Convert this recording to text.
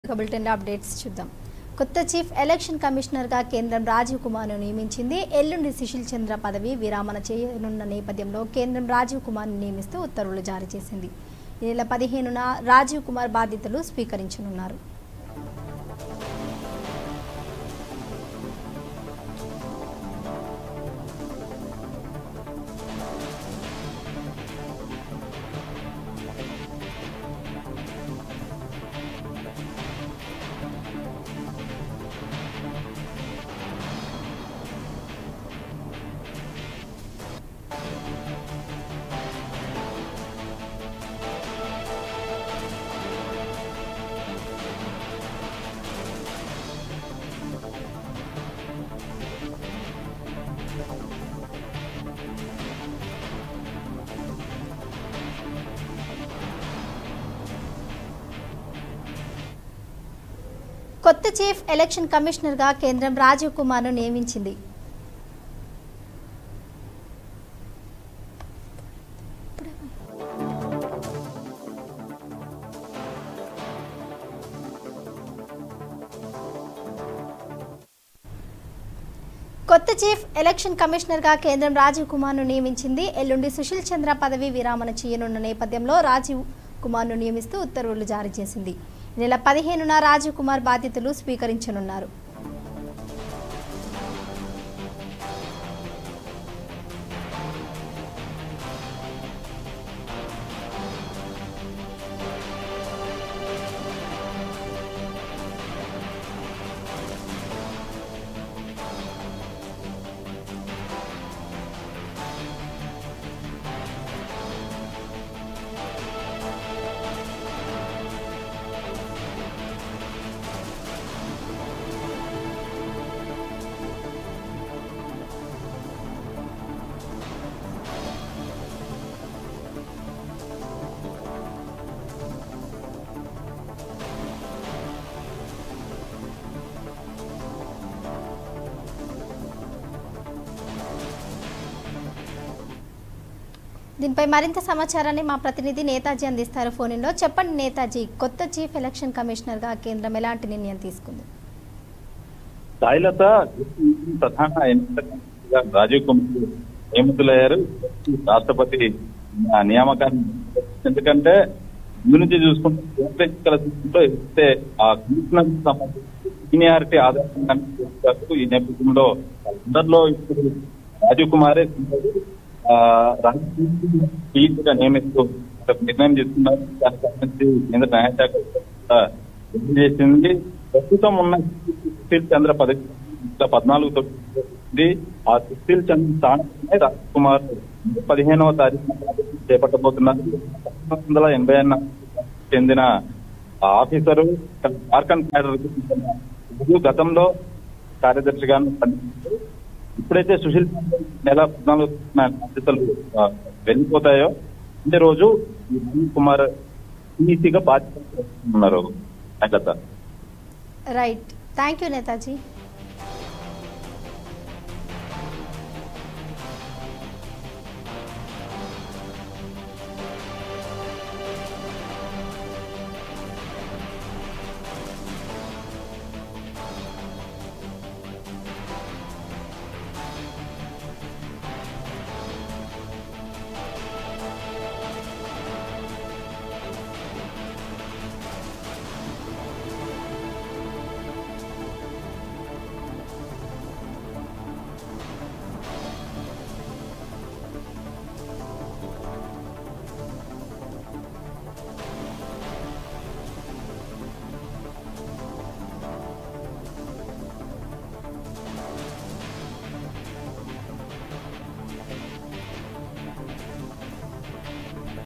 ఇక బులెటిన్లో అప్డేట్స్ చూద్దాం కొత్త చీఫ్ ఎలక్షన్ కమిషనర్గా కేంద్రం రాజీవ్ కుమార్ను నియమించింది ఎల్లుండి సుశీల్ చంద్ర పదవి విరామణ చేయనున్న నేపథ్యంలో కేంద్రం రాజీవ్ కుమార్ను నియమిస్తూ ఉత్తర్వులు జారీ చేసింది ఈ నెల పదిహేనున రాజీవ్ కుమార్ బాధ్యతలు స్వీకరించనున్నారు కొత్త చీఫ్ ఎలక్షన్ కమిషనర్గా కేంద్రం రాజీవ్ కుమార్ను నియమించింది కొత్త చీఫ్ ఎలక్షన్ కమిషనర్గా కేంద్రం రాజీవ్ కుమార్ను నియమించింది ఎల్లుండి సుశీల్ చంద్ర పదవి విరామణ చేయనున్న నేపథ్యంలో రాజీవ్ కుమార్ను నియమిస్తూ ఉత్తర్వులు జారీ చేసింది ఈ నెల పదిహేనున రాజీవ్ కుమార్ బాధ్యతలు స్వీకరించనున్నారు దీనిపై మరింత సమాచారాన్ని మా ప్రతినిధి నేతాజీ అందిస్తారు ఫోన్లో చెప్పండి నేతాజీ కొత్త చీఫ్ ఎలక్షన్ కమిషనర్గా కేంద్రం ఎలాంటి నిర్ణయం తీసుకుంది సాయిలత ప్రధాన ఎన్నికల రాజీవ్ కుమార్ నియమితులయ్యారు రాష్ట్రపతి ఆ, నియామకాన్ని ఎందుకంటే ముందు నుంచి చూసుకుంటే కేంద్ర ఎన్నికల సంఘంలో ఏదైతే ఆ కమిషనర్ సంబంధించి సీనియారిటీ ఆధారంగా చూస్తారు ఈ నేపథ్యంలో అందరిలో ఇప్పుడు రాజీవ్ కుమారే ఆ, రాజకీయ చీఫ్గా నియమిస్తూ ఒక నిర్ణయం తీసుకున్నారు దానికి సంబంధించి కేంద్ర న్యాయశాఖ కూడా విడుదల చేసింది ప్రస్తుతం ఉన్న సుశీల్ చంద్ర పదవి ఇంకా పద్నాలుగు తొమ్మిది ఆ సుశీల్ చంద్ర స్థానంలోనే రాజ్ కుమార్ పదిహేనవ తారీఖున బాధ్యతలు చేపట్టబోతున్నారు పంతొమ్మిది వందల ఎనభై చెందిన ఆ ఆఫీసరు జార్ఖండ్ క్యాడర్ కు చెందిన ఇరు గతంలో కార్యదర్శిగా పనిచేశారు ఇప్పుడైతే సుశీల్ చంద్ర నెల పద్నాలుగు బాధ్యతలు ఆ, వెళ్ళిపోతాయో ఇదే రోజు ఈ రాజీవ్ కుమార్ ఈసీగా బాధ్యతలు చేస్తున్నారు అగత రైట్ థ్యాంక్ యూ నేతాజీ